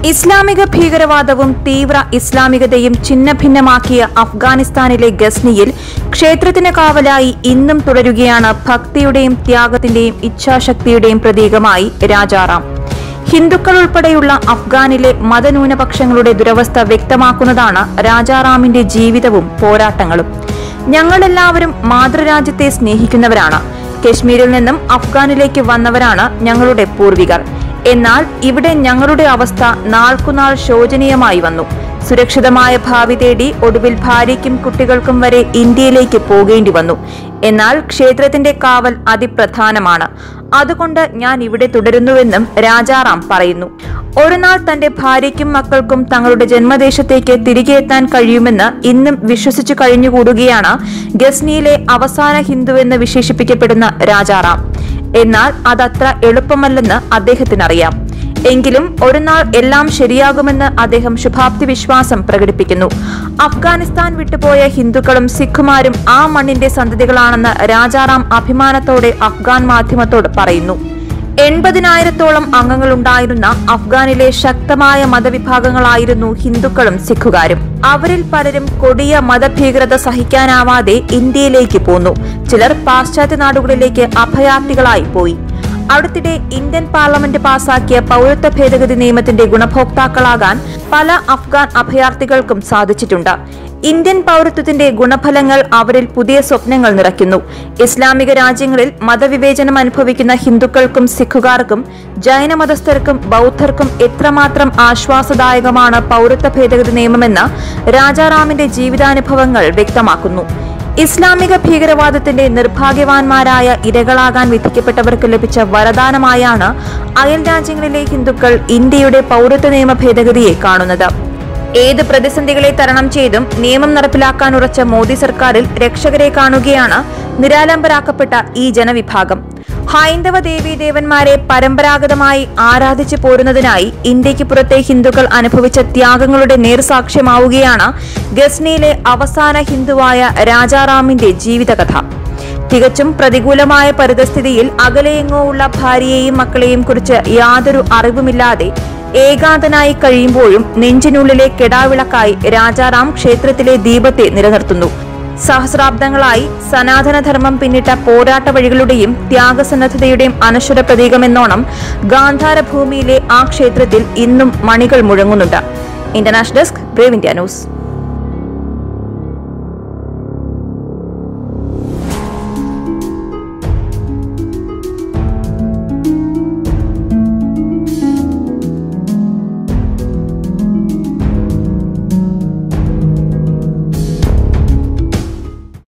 ഇസ്ലാമിക ഭീകരവാദവും തീവ്ര ഇസ്ലാമികതയും ഛിന്നഭിന്നമാക്കിയ അഫ്ഗാനിസ്ഥാനിലെ ഗസ്നിയിൽ ക്ഷേത്രത്തിന് കാവലായി ഇന്നും തുടരുകയാണ് ഭക്തിയുടെയും ത്യാഗത്തിന്റെയും ഇച്ഛാശക്തിയുടെയും പ്രതീകമായി രാജാറാം ഹിന്ദുക്കൾ ഉൾപ്പെടെയുള്ള അഫ്ഗാനിലെ മതന്യൂനപക്ഷങ്ങളുടെ ദുരവസ്ഥ വ്യക്തമാക്കുന്നതാണ് രാജാറാമിന്റെ ജീവിതവും പോരാട്ടങ്ങളും ഞങ്ങളെല്ലാവരും മാതൃരാജ്യത്തെ സ്നേഹിക്കുന്നവരാണ് കശ്മീരിൽ നിന്നും അഫ്ഗാനിലേക്ക് വന്നവരാണ് ഞങ്ങളുടെ പൂർവികർ എന്നാൽ ഇവിടെ ഞങ്ങളുടെ അവസ്ഥ നാൾക്കുനാൾ ശോചനീയമായി വന്നു സുരക്ഷിതമായ ഭാവി തേടി ഒടുവിൽ ഭാര്യയ്ക്കും കുട്ടികൾക്കും വരെ ഇന്ത്യയിലേക്ക് പോകേണ്ടി വന്നു എന്നാൽ ക്ഷേത്രത്തിന്റെ കാവൽ അതിപ്രധാനമാണ് അതുകൊണ്ട് ഞാൻ ഇവിടെ തുടരുന്നുവെന്നും രാജാറാം പറയുന്നു ഒരു നാൾ തന്റെ ഭാര്യയ്ക്കും മക്കൾക്കും തങ്ങളുടെ ജന്മദേശത്തേക്ക് തിരികെ എത്താൻ കഴിയുമെന്ന് ഇന്നും വിശ്വസിച്ചു കഴിഞ്ഞുകൂടുകയാണ് ഗസ്നിയിലെ അവസാന ഹിന്ദുവെന്ന് വിശേഷിപ്പിക്കപ്പെടുന്ന രാജാറാം എന്നാൽ അതത്ര എളുപ്പമല്ലെന്ന് അദ്ദേഹത്തിനറിയാം എങ്കിലും ഒരു നാൾ എല്ലാം ശരിയാകുമെന്ന് അദ്ദേഹം ശുഭാപ്തി വിശ്വാസം പ്രകടിപ്പിക്കുന്നു അഫ്ഗാനിസ്ഥാൻ വിട്ടുപോയ ഹിന്ദുക്കളും സിഖുമാരും ആ മണ്ണിന്റെ സന്തതികളാണെന്ന് രാജാറാം അഭിമാനത്തോടെ അഫ്ഗാൻ മാധ്യമത്തോട് പറയുന്നു എൺപതിനായിരത്തോളം അംഗങ്ങളുണ്ടായിരുന്ന അഫ്ഗാനിലെ ശക്തമായ മതവിഭാഗങ്ങളായിരുന്നു ഹിന്ദുക്കളും സിഖുകാരും അവരിൽ പലരും കൊടിയ മതഭീകരത സഹിക്കാനാവാതെ ഇന്ത്യയിലേക്ക് പോന്നു ചിലർ പാശ്ചാത്യ നാടുകളിലേക്ക് അഭയാർത്ഥികളായി പോയി അടുത്തിടെ ഇന്ത്യൻ പാർലമെന്റ് പാസാക്കിയ പൗരത്വ ഭേദഗതി നിയമത്തിന്റെ ഗുണഭോക്താക്കളാകാൻ പല അഫ്ഗാൻ അഭയാർത്ഥികൾക്കും സാധിച്ചിട്ടുണ്ട് ഇന്ത്യൻ പൗരത്വത്തിന്റെ ഗുണഫലങ്ങൾ അവരിൽ പുതിയ സ്വപ്നങ്ങൾ നിറയ്ക്കുന്നു ഇസ്ലാമിക രാജ്യങ്ങളിൽ മതവിവേചനം അനുഭവിക്കുന്ന ഹിന്ദുക്കൾക്കും സിഖുകാർക്കും ജൈനമതസ്ഥർക്കും ബൗദ്ധർക്കും എത്രമാത്രം ആശ്വാസദായകമാണ് പൗരത്വ ഭേദഗതി നിയമമെന്ന് രാജാറാമിന്റെ ജീവിതാനുഭവങ്ങൾ വ്യക്തമാക്കുന്നു ഇസ്ലാമിക ഭീകരവാദത്തിന്റെ നിർഭാഗ്യവാന്മാരായ ഇരകളാകാൻ വിധിക്കപ്പെട്ടവർക്ക് ലഭിച്ച വരദാനമായാണ് അയൽ രാജ്യങ്ങളിലെ ഹിന്ദുക്കൾ ഇന്ത്യയുടെ പൗരത്വ നിയമ ഭേദഗതിയെ കാണുന്നത് ഏത് പ്രതിസന്ധികളെ തരണം ചെയ്തും നിയമം നടപ്പിലാക്കാൻ ഉറച്ച മോദി സർക്കാരിൽ രക്ഷകരെ കാണുകയാണ് നിരാലംബരാക്കപ്പെട്ട ഈ ജനവിഭാഗം ഹൈന്ദവ ദേവീ ദേവന്മാരെ പരമ്പരാഗതമായി ആരാധിച്ചു പോരുന്നതിനായി ഇന്ത്യക്ക് പുറത്തെ ഹിന്ദുക്കൾ അനുഭവിച്ച ത്യാഗങ്ങളുടെ നേർസാക്ഷ്യമാവുകയാണ് ഗസ്നിയിലെ അവസാന ഹിന്ദുവായ രാജാറാമിന്റെ ജീവിതകഥ തികച്ചും പ്രതികൂലമായ പരിതസ്ഥിതിയിൽ അകലെയെങ്ങോ ഉള്ള ഭാര്യയെയും മക്കളെയും കുറിച്ച് യാതൊരു അറിവുമില്ലാതെ ഏകാന്തനായി കഴിയുമ്പോഴും നെഞ്ചിനുള്ളിലെ കെടാവിളക്കായി രാജാറാം ക്ഷേത്രത്തിലെ ദീപത്തെ നിലനിർത്തുന്നു സഹസ്രാബ്ദങ്ങളായി സനാതനധർമ്മം പിന്നിട്ട പോരാട്ട വഴികളുടെയും ത്യാഗസന്നദ്ധതയുടെയും അനശ്വര പ്രതീകമെന്നോണം ഗാന്ധാര ഭൂമിയിലെ ആ ക്ഷേത്രത്തിൽ ഇന്നും മണികൾ മുഴങ്ങുന്നുണ്ട് international desk Brave India news